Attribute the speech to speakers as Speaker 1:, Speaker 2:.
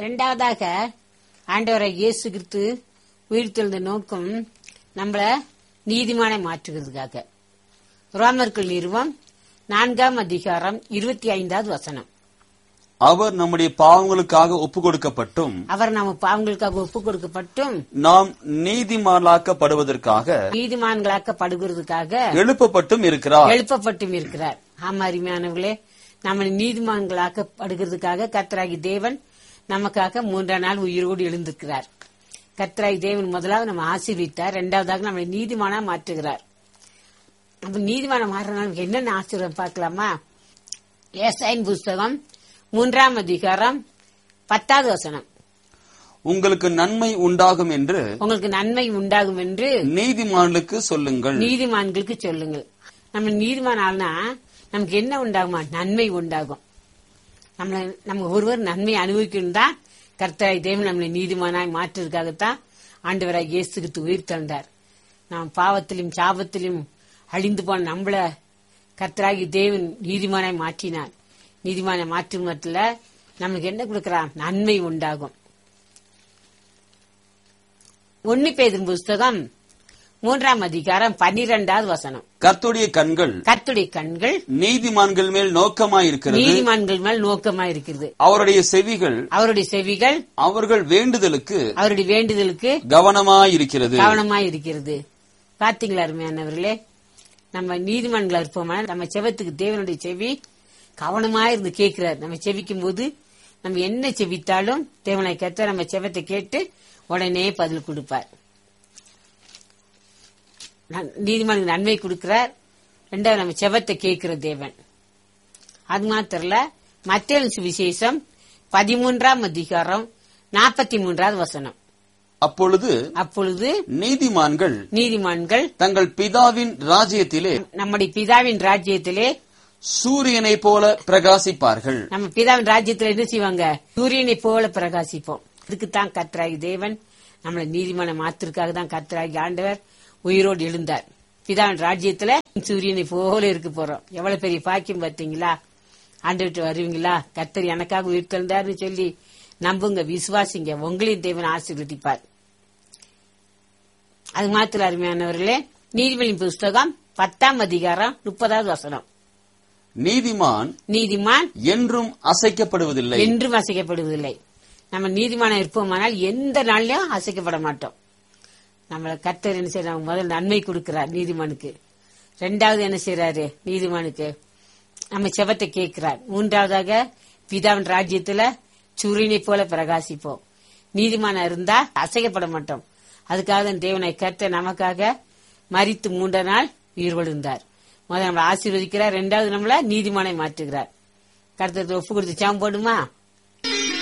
Speaker 1: ரெண்டாவதாக ஆண்டவரை இயேசு கிறிஸ்து உயிர்த்தெழுந்த நோக்கம் நம்மள நீதிமானை மாற்றுகிறதுக்காக ரோமர்கள் நிறுவம் நான்காம் அதிகாரம் இருபத்தி ஐந்தாவது வசனம்
Speaker 2: அவர் நம்முடைய பாவங்களுக்காக ஒப்பு கொடுக்கப்பட்டும்
Speaker 1: அவர் நம்ம பாவங்களுக்காக ஒப்பு கொடுக்கப்பட்டும்
Speaker 2: நாம் நீதிமான்களாக்கப்படுவதற்காக
Speaker 1: நீதிமான்களாக்கப்படுகிறதுக்காக
Speaker 2: எழுப்பப்பட்டும் இருக்கிறார்
Speaker 1: எழுப்பப்பட்டும் இருக்கிறார் ஆமா அருமையானவர்களே நம்ம நீதிமான்களாக்கப்படுகிறதுக்காக கர்த்தராகி தேவன் நமக்காக மூன்றாம் நாள் உயிரோடு எழுந்திருக்கிறார் கர்த்தராகி தேவன் முதலாவது நம்ம ஆசீர்வித்தார் இரண்டாவதாக நம்மளை நீதிமானா மாற்றுகிறார் அப்ப நீதிமான மாறினா நமக்கு என்னென்ன ஆசீர்வாதம் பார்க்கலாமா ஏசாயின் புஸ்தகம் மூன்றாம் அதிகாரம் பத்தாவது வசனம்
Speaker 2: உங்களுக்கு நன்மை உண்டாகும் என்று
Speaker 1: உங்களுக்கு நன்மை உண்டாகும் என்று
Speaker 2: நீதிமான்களுக்கு சொல்லுங்கள்
Speaker 1: நீதிமான்களுக்கு சொல்லுங்கள் நம்ம நீதிமான் ஆள்னா நமக்கு என்ன உண்டாகுமா நன்மை உண்டாகும் நம்மள நம்ம ஒருவர் நன்மை அனுபவிக்கணும் தான் கர்த்தராய் தேவன் நம்மளை நீதிமானாய் மாற்றுறதுக்காகத்தான் ஆண்டவராய் இயேசுக்கு உயிர் தந்தார் நாம் பாவத்திலும் சாபத்திலும் அழிந்து போன நம்மள கர்த்தராகி தேவன் நீதிமானாய் மாற்றினார் நீதிமானை மாற்றும் மத்தில நமக்கு என்ன கொடுக்கிறான் நன்மை உண்டாகும் ஒன்னு பேதும் புஸ்தகம் மூன்றாம் அதிகாரம் பன்னிரெண்டாவது வசனம்
Speaker 2: கர்த்தருடைய கண்கள்
Speaker 1: கர்த்துடைய கண்கள்
Speaker 2: நீதிமான்கள் மேல் நோக்கமாயிருக்கிறது
Speaker 1: நீதிமான்கள் மேல் நோக்கமா இருக்கிறது
Speaker 2: அவருடைய செவிகள்
Speaker 1: அவருடைய செவிகள்
Speaker 2: அவர்கள் வேண்டுதலுக்கு
Speaker 1: அவருடைய வேண்டுதலுக்கு
Speaker 2: கவனமாயிருக்கிறது
Speaker 1: கவனமா இருக்கிறது பாத்தீங்களா அருமையானவர்களே நம்ம நீதிமன்றங்களா இருப்போமா நம்ம செவத்துக்கு தேவனுடைய செவி கவனமா இருந்து கேட்கிறார் நம்ம செவிக்கும் போது நம்ம என்ன செவித்தாலும் தேவனை கேட்ட நம்ம செவத்தை கேட்டு உடனே பதில் கொடுப்பார் நன்- நீதிமன்ற நன்மை கொடுக்கிறார் ரெண்டாவது நம்ம செவத்தை கேட்கிற தேவன் அது மாத்திரம் இல்ல மத்திய சுவிசேஷம் பதிமூன்றாம் அதிகாரம் நாற்பத்தி மூன்றாவது வசனம்
Speaker 2: அப்பொழுது
Speaker 1: அப்பொழுது
Speaker 2: நீதிமான்கள்
Speaker 1: நீதிமான்கள்
Speaker 2: தங்கள் பிதாவின் ராஜ்யத்திலே
Speaker 1: நம்முடைய பிதாவின் ராஜ்யத்திலே
Speaker 2: சூரியனைப் போல பிரகாசிப்பார்கள்
Speaker 1: நம்ம பிதாவின் ராஜ்யத்துல என்ன செய்வாங்க சூரியனை போல பிரகாசிப்போம் இதுக்குத்தான் கர்த்தராகி தேவன் நம்மளை நீதிமான மாத்திற்காக தான் கர்த்தராகி ஆண்டவர் உயிரோடு எழுந்தார் பிதாவின் ராஜ்யத்துல சூரியனை போல இருக்க போறோம் எவ்வளவு பெரிய பாக்கியம் பார்த்தீங்களா ஆண்டுகிட்டு வருவீங்களா கர்த்தர் எனக்காக உயிர் தந்தார்னு சொல்லி நம்புங்க விசுவாசிங்க உங்களையும் தேவன் ஆசீர்வதிப்பார் அது மாத்திர அருமையானவர்களே நீதிபதி புஸ்தகம் பத்தாம் அதிகாரம் முப்பதாவது வசனம்
Speaker 2: நீதிமான்
Speaker 1: நீதிமான்
Speaker 2: என்றும் அசைக்கப்படுவதில்லை
Speaker 1: என்றும் அசைக்கப்படுவதில்லை நம்ம நீதிமானம் இருப்போமானால் எந்த நாள்லயும் அசைக்கப்பட மாட்டோம் நம்மள கர்த்தர் என்ன செய்யறாங்க முதல் நன்மை கொடுக்கிறார் நீதிமானுக்கு ரெண்டாவது என்ன செய்யறாரு நீதிமானுக்கு நம்ம செவத்தை கேட்கிறார் மூன்றாவதாக பிதாவின் ராஜ்யத்துல சூரியனை போல பிரகாசிப்போம் நீதிமானா இருந்தா அசைக்கப்பட மாட்டோம் அதுக்காக தான் தேவனை கர்த்தர் நமக்காக மரித்து மூன்ற நாள் உயிர் விழுந்தார் முதல் நம்மளை ஆசீர்வதிக்கிறார் ரெண்டாவது நம்மள நீதிமானை மாற்றுகிறார் கருத்தத்தை ஒப்பு கொடுத்து சாம் போடுமா